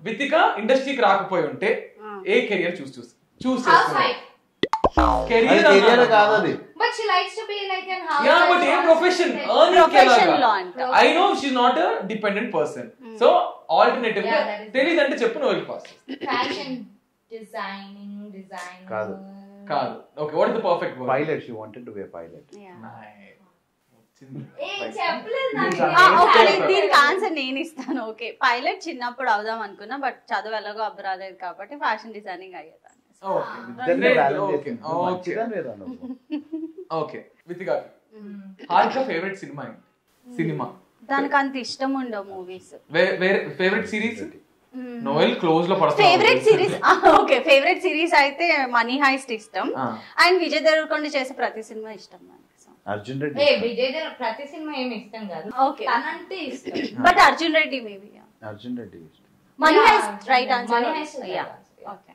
వితిక ఇండస్ట్రీకి రాకపోయి ఉంటే ఏ career choose choose choose Housewife. అది కెరియర్ కెరియర్ కాదు అది But she likes to be like an house. Yeah but ఏ ప్రొఫెషన్ Profession లో అంట. I know she not a dependent person so alternative Yeah, that is- తెలియదు అంటే చెప్పు నువ్వు వెళ్ళి ఫాస్ట్ Fashion designing, design. కాదు. కాదు okay what is the perfect word pilot she wanted to be pilot ఏ చెప్పలేదు నాకు. Ah, ఆ, ఓకే Okay. నేను దీనికి ఆన్సర్ నేను ఇస్తాను ఓకే పైలట్ చిన్నప్పుడు అవుదాం అనుకున్నా బట్ చదువు ఎలాగో అబ్బరాలేదు కాబట్టి ఫ్యాషన్ డిజైనింగ్ అయ్యేదాన్ని okay Vithika Harika favourite cinema ఏంటి సినిమా దానికి అంత ఇష్టం ఉండవు movies favourite series novel close లో పడతా favourite series okay favourite series అయితే మనీ హైస్ట్ ఇష్టం Ah. అండ్ విజయ్ దేవరకొండ చేసే ప్రతి సినిమా ఇష్టం నాకు అర్జున్ ఏ రెడ్డి విజయ్ దేవర ప్రతి సినిమా ఏమి ఇష్టం కాదు ఓకే తనంటే ఇష్టం but Arjun Reddy maybe Arjun Reddy money Yeah, heist right Money answer Heist is yeah right answer, yeah. Okay